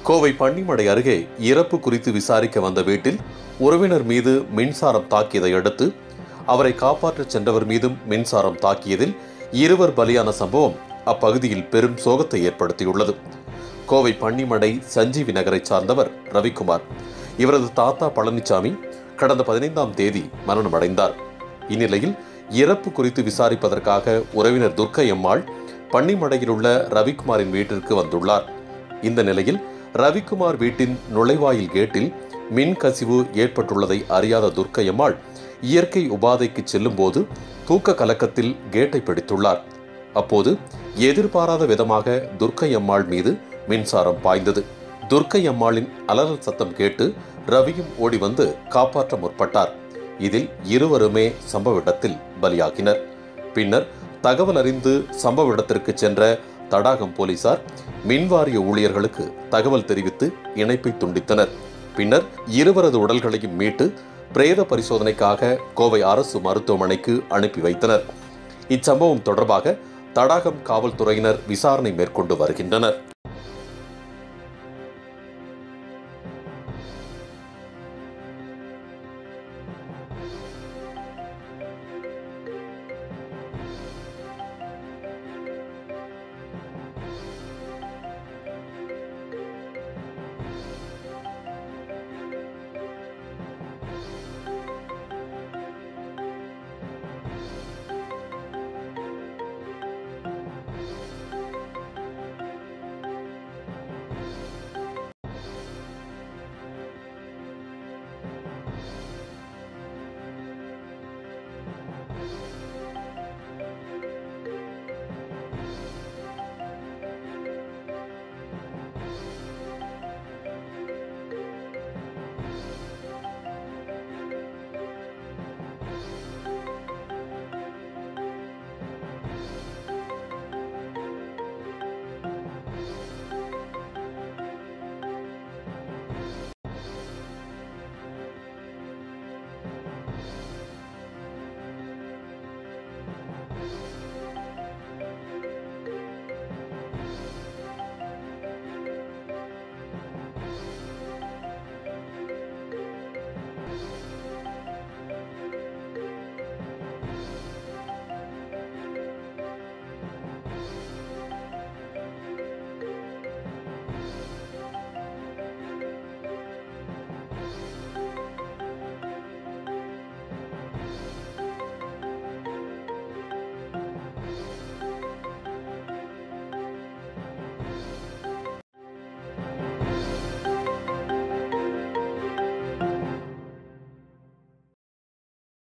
கோவை பன்னிமடை அருகே இறப்பு குறித்து விசாரிக்க வந்த வீட்டில் உறவினர் மீது மின்சாரம் தாக்கியதை அடுத்து அவரை காப்பாற்றச் சென்றவர் மீதும் மின்சாரம் தாக்கியதில் இருவர் பலியான சம்பவம் அப்பகுதியில் பெரும் சோகத்தை ஏற்படுத்தியுள்ளது கோவை பன்னிமடை சஞ்சீவி நகரைச் சார்ந்தவர் ரவிக்குமார் இவரது தாத்தா பழனிசாமி கடந்த பதினைந்தாம் தேதி மரணமடைந்தார் இந்நிலையில் இறப்பு குறித்து விசாரிப்பதற்காக உறவினர் துர்க்கை அம்மாள் பன்னிமடையில் உள்ள ரவிக்குமாரின் வீட்டிற்கு வந்துள்ளார் இந்த நிலையில் ரவிக்குமார் வீட்டின் நுழைவாயில் கேட்டில் மின் கசிவு ஏற்பட்டுள்ளதை அறியாத துர்க்கை அம்மாள் இயற்கை உபாதைக்கு செல்லும்போது தூக்க கலக்கத்தில் கேட்டை பிடித்துள்ளார் அப்போது எதிர்பாராத விதமாக துர்க்கை அம்மாள் மீது மின்சாரம் பாய்ந்தது துர்க்கை அம்மாளின் அலறல் சத்தம் கேட்டு ரவியும் ஓடி வந்து காப்பாற்ற முற்பட்டார் இதில் இருவருமே சம்பவ இடத்தில் பலியாகினர் பின்னர் தகவல் அறிந்து சம்பவ இடத்திற்கு சென்ற தடாகம் போலீசார் மின்வாரிய ஊழியர்களுக்கு தகவல் தெரிவித்து இணைப்பை துண்டித்தனர் பின்னர் இருவரது உடல்களையும் மீட்டு பிரேத பரிசோதனைக்காக கோவை அரசு மருத்துவமனைக்கு அனுப்பி வைத்தனர் இச்சம்பவம் தொடர்பாக தடாகம் காவல்துறையினர் விசாரணை மேற்கொண்டு வருகின்றனர்